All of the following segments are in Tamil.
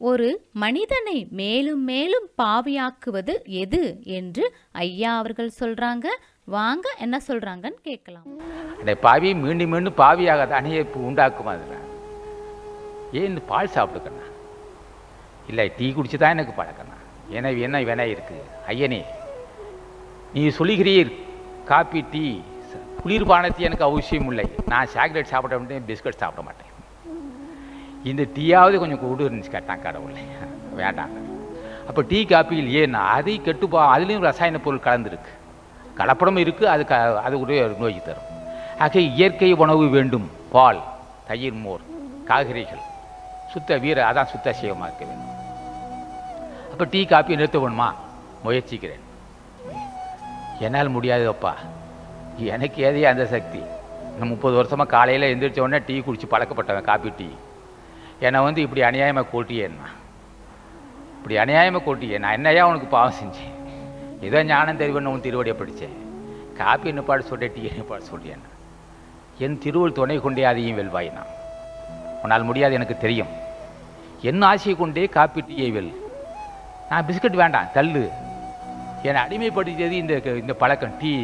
ஒரு மனிதனை மேலும் மேலும் பாவியாக்குவது எது என்று ஐயா அவர்கள் சொல்றாங்க வாங்க என்ன சொல்றாங்கன்னு கேட்கலாம் அந்த பாவி மீண்டும் மீண்டும் பாவியாக தானே உண்டாக்கும் அதில் ஏன் இந்த பால் சாப்பிட்டுக்கண்ணா இல்லை டீ குடிச்சு தான் எனக்கு பழக்கண்ணா ஏன்னா என்ன வினை இருக்குது ஐயனே நீ சொல்லுகிறீர் காப்பி டீ ச- குளிர்பானத்தை எனக்கு அவசியம் இல்லை நான் சாக்லேட் சாப்பிட மாட்டேன் பிஸ்கட் சாப்பிட மாட்டேன் இந்த டீயாவது கொஞ்சம் கொடு இருந்துச்சு கேட்டான் கடவுளை வேண்டாம் அப்போ டீ காப்பியில் ஏன்னா அதை கெட்டுப்போ அதுலேயும் ரசாயன பொருள் கலந்துருக்கு கலப்படம் இருக்குது அது க அது கூட நோய் தரும் ஆக இயற்கை உணவு வேண்டும் பால் தயிர் மோர் காய்கறிகள் சுத்த வீர அதான் சுத்த சேவமாக இருக்க வேண்டும் அப்போ டீ காப்பி நிறுத்த வேணுமா முயற்சிக்கிறேன் என்னால் முடியாது அப்பா எனக்கு ஏதே அந்த சக்தி நான் முப்பது வருஷமாக காலையில் எந்திரிச்ச உடனே டீ குடிச்சு பழக்கப்பட்டவன் காப்பி டீ என்னை வந்து இப்படி அநியாயமாக கூட்டியேன்னா இப்படி அநியாயமாக கூட்டியே நான் என்னையா உனக்கு பாவம் செஞ்சேன் ஏதோ ஞானம் தெரிவன்னு உன் திருவடியை படித்தேன் காப்பி நிப்பாடு சொல்லிட்டே டீ நிப்பாடு சொல்லியேன் என் திருவள் துணை கொண்டே அதையும் வெல்வாய் நான் உன்னால் முடியாது எனக்கு தெரியும் என் ஆசையை கொண்டே காப்பி டீயை வெல் நான் பிஸ்கட் வேண்டாம் தள்ளு என்னை அடிமைப்படுத்தியது இந்த இந்த பழக்கம் டீ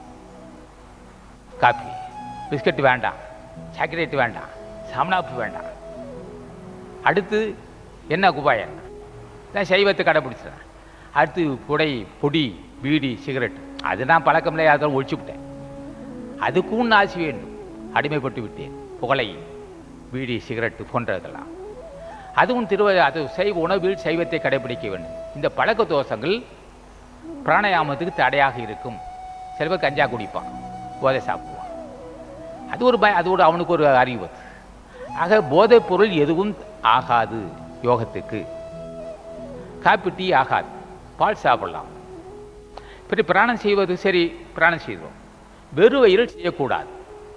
காப்பி பிஸ்கட் வேண்டாம் சாக்லேட் வேண்டாம் சாம்னாப்பு வேண்டாம் அடுத்து என்ன குபாயம் நான் சைவத்தை கடைப்பிடிச்சேன் அடுத்து புடை பொடி பீடி சிகரெட் அதுதான் பழக்கம் இல்லை அதெல்லாம் ஒழிச்சு விட்டேன் அதுக்கும் ஆசை வேண்டும் அடிமைப்பட்டு விட்டேன் புகழை பீடி சிகரெட்டு போன்றதெல்லாம் அதுவும் திருவ அது சைவ உணவில் சைவத்தை கடைபிடிக்க வேண்டும் இந்த பழக்க தோஷங்கள் பிராணாயாமத்துக்கு தடையாக இருக்கும் சில பேர் கஞ்சா குடிப்பான் போதை சாப்பிடுவான் அது ஒரு பய அது ஒரு அவனுக்கு ஒரு அறிவு ஆக போதைப் பொருள் எதுவும் ஆகாது யோகத்துக்கு காப்பி டீ ஆகாது பால் சாப்பிடலாம் இப்படி பிராணம் செய்வது சரி பிராணம் செய்வோம் வெறும் வயிறில் செய்யக்கூடாது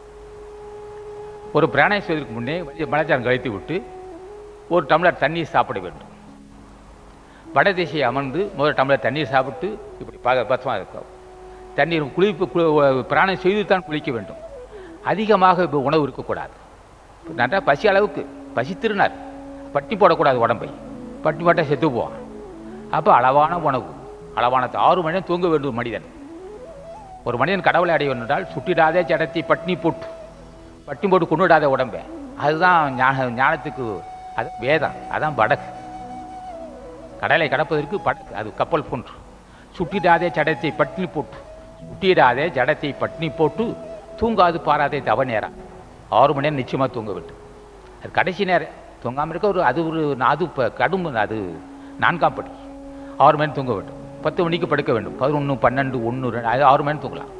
ஒரு பிராணம் செய்வதற்கு முன்னே மலைச்சாரம் கழித்து விட்டு ஒரு டம்ளர் தண்ணீர் சாப்பிட வேண்டும் வடதிசை அமர்ந்து முதல் டம்ளர் தண்ணீர் சாப்பிட்டு இப்படி ப பத்தமாக இருக்கும் தண்ணீர் குளிப்பு கு- பிராணம் செய்து தான் குளிக்க வேண்டும் அதிகமாக இப்ப உணவு இருக்கக்கூடாது நல்லா பசி அளவுக்கு பசி திருநார் பட்டி போடக்கூடாது உடம்பை பட்டி போட்டால் செத்து போவான் அப்போ அளவான உணவு அளவான ஆறு மணி நேரம் தூங்க வேண்டும் மனிதன் ஒரு மனிதன் கடவுளை அடைய வேண்டும் என்றால் சுட்டிடாதே ஜடத்தை பட்னி போட்டு பட்டி போட்டு கொண்டுடாத உடம்பை அதுதான் ஞான ஞானத்துக்கு அது வேதம் அதான் படகு கடலை கடப்பதற்கு படகு அது கப்பல் போன்று சுட்டிடாதே ஜடத்தை பட்டினி போட்டு சுட்டிடாதே ஜடத்தை பட்டினி போட்டு தூங்காது பாராதே தவ நேரம் ஆறு மணி நேரம் நிச்சயமாக தூங்க வேண்டும் அது கடைசி நேரம் தூங்காமல் இருக்க ஒரு அது ஒரு அது இப்போ கடும் அது நான்காம் படி ஆறு மணி நேரம் தூங்க வேண்டும் பத்து மணிக்கு படுக்க வேண்டும் பதினொன்று பன்னெண்டு ஒன்று ரெண்டு அது ஆறு மணி நேரம் தூங்கலாம்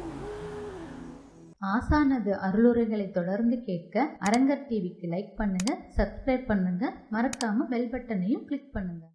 ஆசானது அருளுரைகளை தொடர்ந்து கேட்க அரங்கர் டிவிக்கு லைக் பண்ணுங்க சப்ஸ்கிரைப் பண்ணுங்க மறக்காம பெல் பட்டனையும் கிளிக் பண்ணுங்க